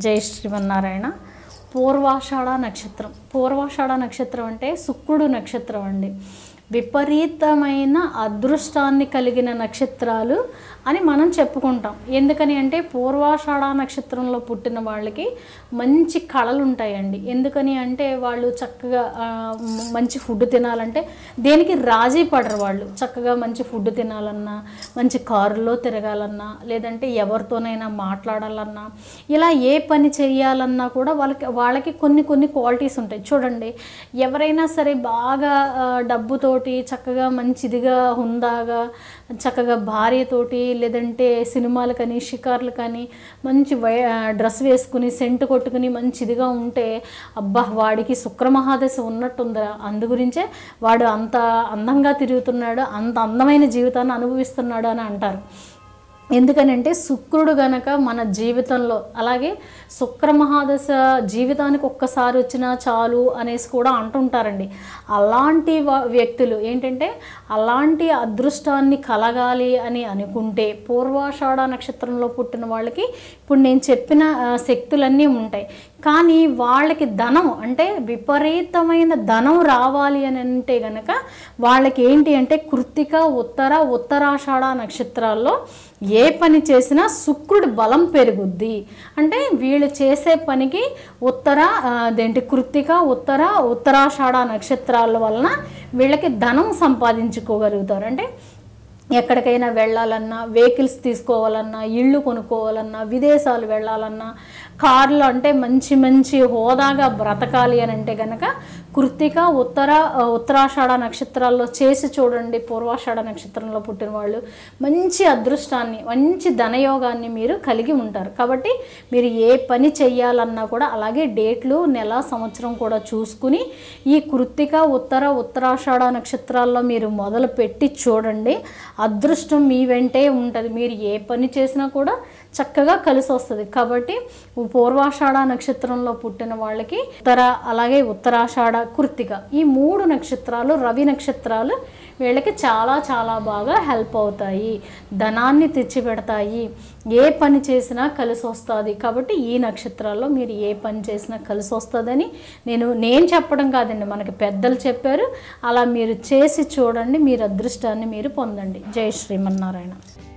జై శ్రీమన్నారాయణ పూర్వాషాఢ నక్షత్రం పూర్వాషాఢ నక్షత్రం అంటే శుక్రుడు నక్షత్రం అండి విపరీతమైన అదృష్టాన్ని కలిగిన నక్షత్రాలు అని మనం చెప్పుకుంటాం ఎందుకని అంటే పూర్వాషాఢ నక్షత్రంలో పుట్టిన వాళ్ళకి మంచి కళలు ఉంటాయండి ఎందుకని అంటే వాళ్ళు చక్కగా ఆ, మ- మంచి ఫుడ్ తినాలంటే దేనికి రాజీ పడరు వాళ్ళు చక్కగా మంచి ఫుడ్ తినాలన్నా మంచి కారులో తిరగాలన్నా లేదంటే ఎవరితోనైనా మాట్లాడాలన్నా ఇలా ఏ పని చేయాలన్నా కూడా వాళ్ళకి వాళ్ళకి కొన్ని కొన్ని క్వాలిటీస్ ఉంటాయి చూడండి ఎవరైనా సరే బాగా ఆ, డబ్బుతోటి చక్కగా మంచిదిగా హుందాగా చక్కగా భార్యతోటి లేదంటే సినిమాలు కానీ షికార్లు కానీ మంచి వై డ్రెస్ వేసుకుని సెంటు కొట్టుకుని మంచిదిగా ఉంటే అబ్బా వాడికి శుక్రమహాదశ ఉన్నట్టుందా అందు గురించే వాడు అంత అందంగా తిరుగుతున్నాడు అంత అందమైన జీవితాన్ని అనుభవిస్తున్నాడు అని అంటారు ఎందుకనంటే శుక్రుడు గనక మన జీవితంలో అలాగే శుక్ర మహాదశ జీవితానికి ఒక్కసారి వచ్చినా చాలు అనేసి కూడా అంటుంటారండి అలాంటి వా- వ్యక్తులు ఏంటంటే అలాంటి అదృష్టాన్ని కలగాలి అని అనుకుంటే పూర్వాషాఢ నక్షత్రంలో పుట్టిన వాళ్ళకి ఇప్పుడు నేను చెప్పిన ఆ, శక్తులన్నీ ఉంటాయి కానీ వాళ్ళకి ధనం అంటే విపరీతమైన ధనం రావాలి అని అంటే గనక వాళ్ళకి ఏంటి అంటే కృత్తిక ఉత్తర ఉత్తరాషాఢ నక్షత్రాల్లో ఏ పని చేసినా శుక్రుడి బలం పెరుగుద్ది అంటే వీళ్ళు చేసే పనికి ఉత్తర ఆ, అదేంటి కృత్తిక ఉత్తర ఉత్తరాషాఢ నక్షత్రాల వలన వీళ్ళకి ధనం సంపాదించుకోగలుగుతారు అంటే ఎక్కడికైనా వెళ్ళాలన్నా వెహికల్స్ తీసుకోవాలన్నా ఇళ్ళు కొనుక్కోవాలన్నా విదేశాలు వెళ్ళాలన్నా కార్లు అంటే మంచి మంచి హోదాగా బ్రతకాలి అని అంటే కనుక కృత్తిక ఉత్తర ఉత్తరాషాఢ నక్షత్రాల్లో చేసి చూడండి పూర్వాషాఢ నక్షత్రంలో పుట్టిన వాళ్ళు మంచి అదృష్టాన్ని మంచి ధనయోగాన్ని మీరు కలిగి ఉంటారు కాబట్టి మీరు ఏ పని చెయ్యాలన్నా కూడా అలాగే డేట్లు నెల సంవత్సరం కూడా చూసుకుని ఈ కృత్తిక ఉత్తర ఉత్తరాషాఢ నక్షత్రాల్లో మీరు మొదలు పెట్టి చూడండి అదృష్టం మీ వెంటే ఉంటుంది మీరు ఏ పని చేసినా కూడా చక్కగా కలిసి వస్తుంది కాబట్టి పూర్వాషాఢ నక్షత్రంలో పుట్టిన వాళ్ళకి ఉత్తర అలాగే ఉత్తరాషాఢ కృత్తిక ఈ మూడు నక్షత్రాలు రవి నక్షత్రాలు వీళ్ళకి చాలా చాలా బాగా హెల్ప్ అవుతాయి ధనాన్ని తెచ్చిపెడతాయి ఏ పని చేసినా కలిసి వస్తుంది కాబట్టి ఈ నక్షత్రాల్లో మీరు ఏ పని చేసినా కలిసి వస్తుందని నేను నేను చెప్పడం కాదండి మనకి పెద్దలు చెప్పారు అలా మీరు చేసి చూడండి మీరు అదృష్టాన్ని మీరు పొందండి జై శ్రీమన్నారాయణ